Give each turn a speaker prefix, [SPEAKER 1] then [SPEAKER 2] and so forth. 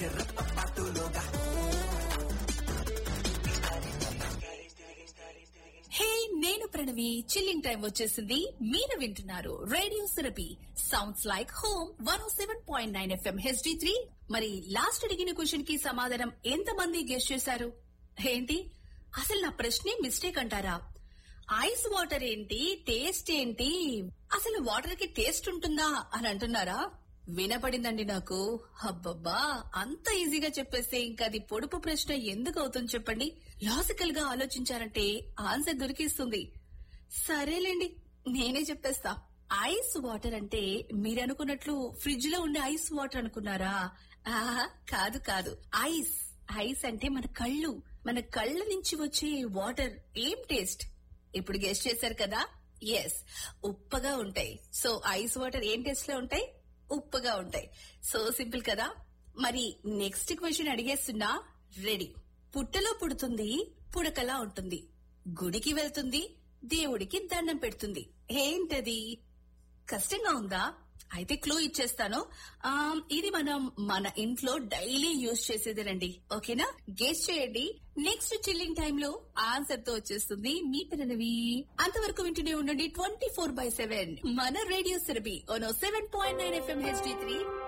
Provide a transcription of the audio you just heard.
[SPEAKER 1] హే నేను Pranavi chilling time వచ్చేసింది మీరు వింటున్నారు రేడియో సిరపి sounds like home one seven point nine FM HD three మరి లాస్ట్ అడిగిన క్వశ్చన్ కి సమాధానం ఎంతమంది గెస్ట్ చేశారు ఏంటి అసలు నా ప్రశ్నే మిస్టేక్ అంటారా ఐస్ వాటర్ ఏంటి టేస్ట్ ఏంటి అసలు వాటర్ కి టేస్ట్ ఉంటుందా అని అంటున్నారా వినపడిందండి నాకు అబ్బబ్బా అంత ఈజీగా చెప్పేస్తే ఇంకా అది పొడుపు ప్రశ్న ఎందుకు అవుతుంది చెప్పండి లాజికల్ గా ఆలోచించారంటే ఆన్సర్ దొరికిస్తుంది సరేలేండి నేనే చెప్పేస్తా ఐస్ వాటర్ అంటే మీరు అనుకున్నట్లు ఫ్రిడ్జ్ లో ఉండే ఐస్ వాటర్ అనుకున్నారా ఆహా కాదు కాదు ఐస్ ఐస్ అంటే మన కళ్ళు మన కళ్ళ నుంచి వచ్చే వాటర్ ఏం టేస్ట్ ఇప్పుడు గెస్ట్ చేశారు కదా ఎస్ ఉప్పగా ఉంటాయి సో ఐస్ వాటర్ ఏం టేస్ట్ లో ఉంటాయి ఉప్పగా ఉంటాయి సో సింపుల్ కదా మరి నెక్స్ట్ క్వశ్చన్ అడిగేస్తున్నా రెడీ పుట్టలో పుడుతుంది పుడకలా ఉంటుంది గుడికి వెళ్తుంది దేవుడికి దండం పెడుతుంది ఏంటది కష్టంగా ఉందా అయితే క్లూ ఇచ్చేస్తాను ఆ, ఇది మనం మన ఇంట్లో డైలీ యూజ్ చేసేదేనండి ఓకేనా గెస్ట్ చేయండి నెక్స్ట్ చిల్లింగ్ టైమ్ లో ఆన్సర్ తో వచ్చేస్తుంది మీ పిల్లనవి అంతవరకు వింటూనే ఉండండి ట్వంటీ ఫోర్ బై సెవెన్ మన రేడియో సిరబి one seven point nine FM HD three